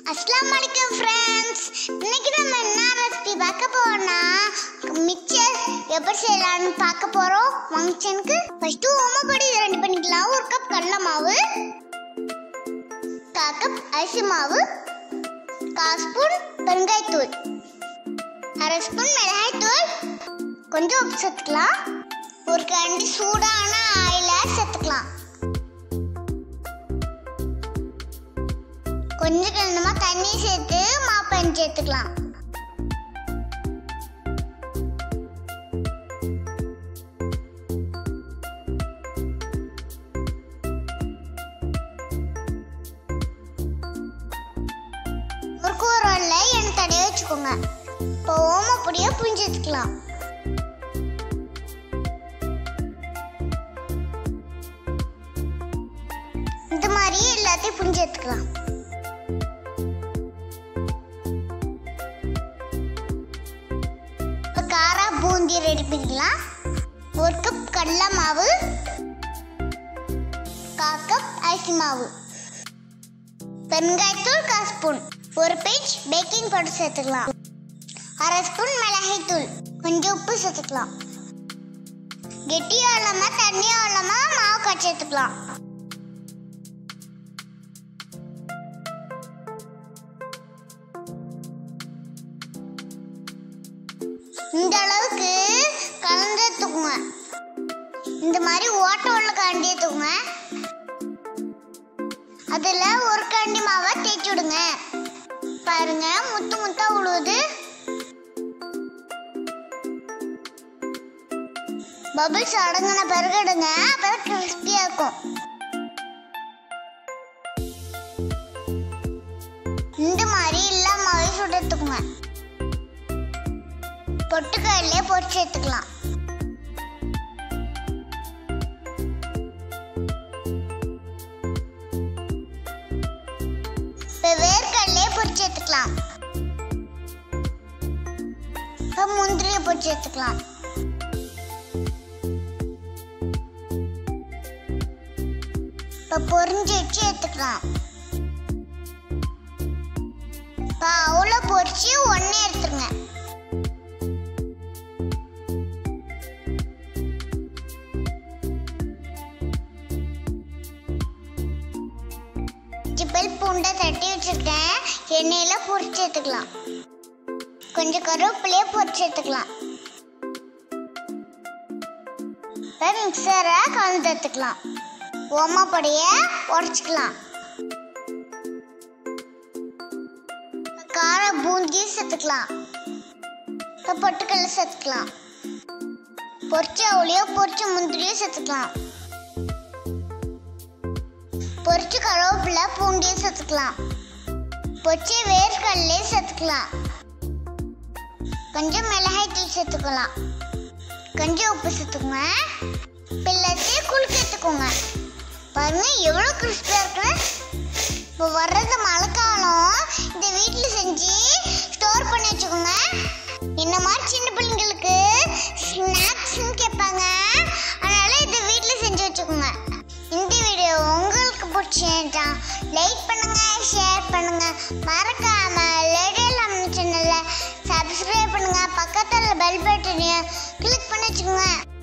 அஸ்லாம் வலைக்கம் ஃப்ரெண்ட்ஸ் இன்னைக்கு நம்ம என்ன ரெசிபி பார்க்க போறோம்னா மிக்சர் எப்படி செய்யலாம்னு பார்க்க போறோம் ஃபங்க்ஷனுக்கு ஃபர்ஸ்ட் ஓமப்படி ரெடி பண்ணிக்கலாம் ஒரு கப் கடலை மாவு கால் கப் அரிசி மாவு கால் ஸ்பூன் பெருங்காயத்தூள் அரை ஸ்பூன் மிளகாய்த்தூள் கொஞ்சம் உப்பு சேர்த்துக்கலாம் ஒரு கரண்டி சூடான ஆயில சேர்த்துக்கலாம் கொஞ்சம் கொஞ்சமா தண்ணி சேர்த்து மாப்பன் சேர்த்துக்கலாம் ஒரு கூரல்ல எண்ணெய் தடவி வச்சுக்கோங்க இப்போ ஓமப்பொடியை புரிஞ்சு வச்சுக்கலாம் இந்த மாதிரி எல்லாத்தையும் புரிஞ்சு எடுத்துக்கலாம் இப்போ காரா பூந்தி ரெடி பண்ணிக்கலாம் ஒரு கப் கடலை மாவு கால் கப் அரிசி மாவு பெருங்காயத்தூள் கால் ஸ்பூன் ஒரு பேஜ் பேக்கிங் பவுடர் சேர்த்துக்கலாம் அரை ஸ்பூன் மிளகாய் தூள் கொஞ்சம் உப்பு சேர்த்துக்கலாம் கெட்டியும் இல்லாம தண்ணியும் இல்லாம மாவு காய்ச்சி எடுத்துக்கலாம் இந்த அளவுக்கு கலந்து எடுத்துக்கோங்க இந்த மாதிரி ஓட்ட உள்ள கரண்டி எடுத்துக்கோங்க அதுல ஒரு கரண்டி மாவை தேய்ச்சி விடுங்க பாருங்க முத்து முத்தா உழுவுது பபிள்ஸ் அடங்கின பிறகு எடுங்க அப்பதான் கிறிஸ்பியா இருக்கும் இந்த மாதிரி எல்லா மாவையும் சுட்டு எடுத்துக்கோங்க பொட்டுக்கடலையே பொரிச்சு எடுத்துக்கலாம் இப்போ வேர்க்கடலையே பொரிச்சு எடுத்துக்கலாம் இப்போ முந்திரியை பொரிச்சு எடுத்துக்கலாம் இப்போ பொரிஞ்சு வச்சு எடுத்துக்கலாம் இப்போ அவ்வளோ பொரிச்சு ஒன்றே எடுத்துருங்க ஜிப்பல் பூண்டை தட்டி வச்சிருக்கேன் எண்ணெயில பொரிச்சு எடுத்துக்கலாம் கொஞ்சம் கருவேப்பிலையே பொரிச்சு எடுத்துக்கலாம் மிக்சரை கலந்து எடுத்துக்கலாம் ஓமப்பொடியை உடச்சிக்கலாம் கார பூந்தி சேர்த்துக்கலாம் இப்போ பொட்டுக்கல்ல சேர்த்துக்கலாம் பொரிச்ச அவளியோ பொரிச்ச முந்திரியோ சேர்த்துக்கலாம் பொரிச்சு கருவேப்பிலை பூண்டியும் சேர்த்துக்கலாம் பொரிச்சு வேர்க்கடலையே சேர்த்துக்கலாம் கொஞ்சம் மிளகாய் தூள் சேர்த்துக்கலாம் கொஞ்சம் உப்பு சேர்த்துக்கோங்க பிள்ளைச்சி குளிக்க எடுத்துக்கோங்க பாருங்க எவ்வளோ கிறிஸ்பியாக இருக்குன்னு இப்போ வர்றது மழை காலம் இந்த வீட்டில் செஞ்சு ஸ்டோர் பண்ணி வச்சுக்கோங்க இந்த மாதிரி சின்ன பிள்ளைங்களுக்கு ஸ்நாக்ஸ்னு கேட்பாங்க அதனால இதை வீட்டில் செஞ்சு வச்சுக்கோங்க இந்த வீடியோ உங்களுக்கு பிடிச்சிருந்தா லைக் பண்ணுங்க ஷேர் பண்ணுங்க மறக்காம லேடியல் நம்ம சேனல்ல சப்ஸ்கிரைப் பண்ணுங்க பக்கத்தில் பெல் பட்டனையும் கிளிக் பண்ணி வச்சுக்கோங்க